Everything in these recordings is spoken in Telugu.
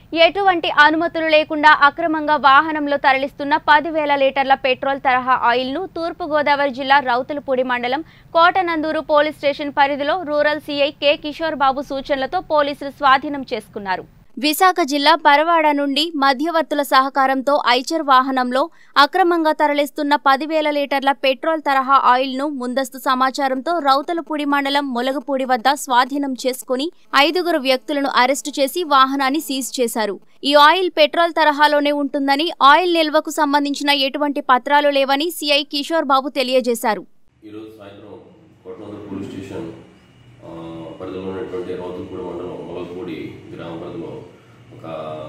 ఎటువంటి అనుమతులు లేకుండా అక్రమంగా వాహనంలో తరలిస్తున్న పదివేల లీటర్ల పెట్రోల్ తరహా ఆయిల్ను తూర్పుగోదావరి జిల్లా రౌతులపూడి మండలం కోటనందూరు పోలీస్ స్టేషన్ పరిధిలో rural CI K Kishore Babu సూచనలతో పోలీసులు స్వాధీనం చేసుకున్నారు విశాఖ జిల్లా పరవాడ నుండి మధ్యవర్తుల సహకారంతో ఐచర్ వాహనంలో అక్రమంగా తరలిస్తున్న పదివేల లీటర్ల పెట్రోల్ తరహా ఆయిల్ను ముందస్తు సమాచారంతో రౌతలపూడి మండలం ములగపూడి వద్ద స్వాధీనం చేసుకుని ఐదుగురు వ్యక్తులను అరెస్టు చేసి వాహనాన్ని సీజ్ చేశారు ఈ ఆయిల్ పెట్రోల్ తరహాలోనే ఉంటుందని ఆయిల్ నిల్వకు సంబంధించిన ఎటువంటి పత్రాలు లేవని సిఐ కిషోర్ బాబు తెలియజేశారు ఈరోజు సాయంత్రం కోటనందూరు పోలీస్ స్టేషన్ ఆ, పరిధిలో ఉన్నటువంటి రౌతులపూడి మండలం మొలకపూడి గ్రామ పరిధిలో ఒక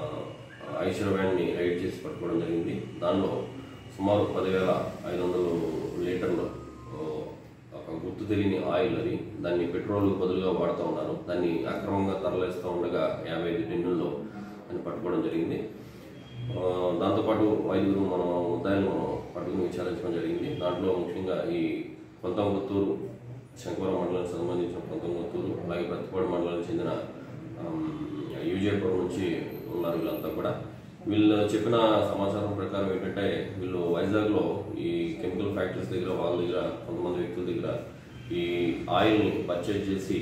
ఐశ్వర్ వ్యాన్ని రైడ్ చేసి పట్టుకోవడం జరిగింది దానిలో సుమారు పదివేల ఐదు వందలు లీటర్లు ఆ, ఒక గుర్తు తెలియని ఆయిల్ అది దాన్ని పెట్రోల్ బదులుగా వాడుతూ ఉన్నారు దాన్ని అక్రమంగా తరలిస్తూ ఉండగా యాభై ఐదు టిన్నుల్లో అని పట్టుకోవడం జరిగింది ఆ, దాంతోపాటు ఐదుగురు మనం ముద్దాయిలు మనం పట్టుకుని విచారించడం జరిగింది దాంట్లో ముఖ్యంగా ఈ కొంతంగుత్తూరు శంకవరం మండలానికి సంబంధించిన కొంతంగుత్తూరు అలాగే ప్రతిపాడు మండలానికి చెందిన ఆమ్, యూజేపురం నుంచి ఉన్నారు వీళ్ళంతా కూడా వీళ్ళు చెప్పిన సమాచారం ప్రకారం ఏంటంటే వీళ్ళు వైజాగ్లో ఈ కెమికల్ ఫ్యాక్టరీస్ దగ్గర వాళ్ళ దగ్గర కొంతమంది వ్యక్తుల దగ్గర ఈ ఆయిల్ని పర్చేజ్ చేసి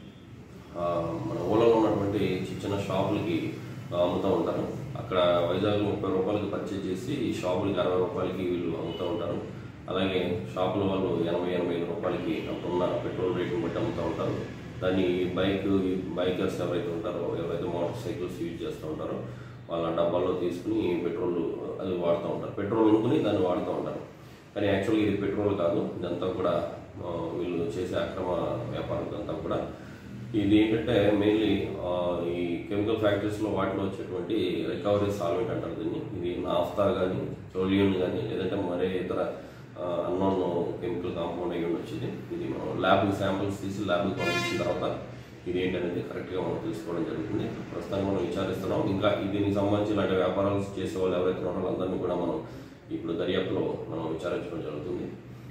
ఆ, మన ఊళ్ళలో ఉన్నటువంటి చిన్న చిన్న షాపులకి ఆ, అమ్ముతూ ఉంటారు అక్కడ వైజాగ్లో ముప్పై రూపాయలకి పర్చేజ్ చేసి ఈ షాపులకి అరవై రూపాయలకి వీళ్ళు అమ్ముతూ ఉంటారు అలాగే షాపుల వాళ్ళు ఎనభై ఎనభై ఐదు రూపాయలకి అప్పుడున్న పెట్రోల్ రేట్ని బట్టి అమ్ముతూ ఉంటారు దాన్ని బైక్ బైకర్స్ ఎవరైతే ఉంటారో ఎవరైతే మోటార్ సైకిల్స్ యూజ్ చేస్తూ ఉంటారో వాళ్ళ డబ్బాల్లో తీసుకుని పెట్రోల్ అది వాడుతూ ఉంటారు పెట్రోల్ అనుకుని దాన్ని వాడుతూ ఉంటారు కానీ యాక్చువల్గా ఇది పెట్రోల్ కాదు ఇదంతా కూడా ఆ, వీళ్ళు చేసే అక్రమ వ్యాపారం ఇదంతా కూడా ఇది ఏంటంటే మెయిన్లీ ఈ కెమికల్ ఫ్యాక్టరీస్లో వాటిలో వచ్చేటువంటి రికవరీ సాల్వెంట్ అంటారు దీన్ని ఇది నాఫ్తా కానీ పెట్రోలియం కానీ లేదంటే మరే ఇతర అన్నోన్ కెమికల్ కాంపౌండ్ అయ్యి ఉండొచ్చు ఇది ఇది మనం ల్యాబ్ శాంపిల్స్ తీసి ల్యాబ్కి పంపించిన తర్వాత ఇది ఏంటనేది కరెక్ట్గా మనం తెలుసుకోవడం జరుగుతుంది ప్రస్తుతానికి మనం విచారిస్తున్నాం ఇంకా దీనికి సంబంధించి ఇలాంటి వ్యాపారాలు చేసే వాళ్ళు ఎవరైతే ఉన్నారో వాళ్ళందరినీ కూడా మనం ఇప్పుడు దర్యాప్తులో మనం విచారించడం జరుగుతుంది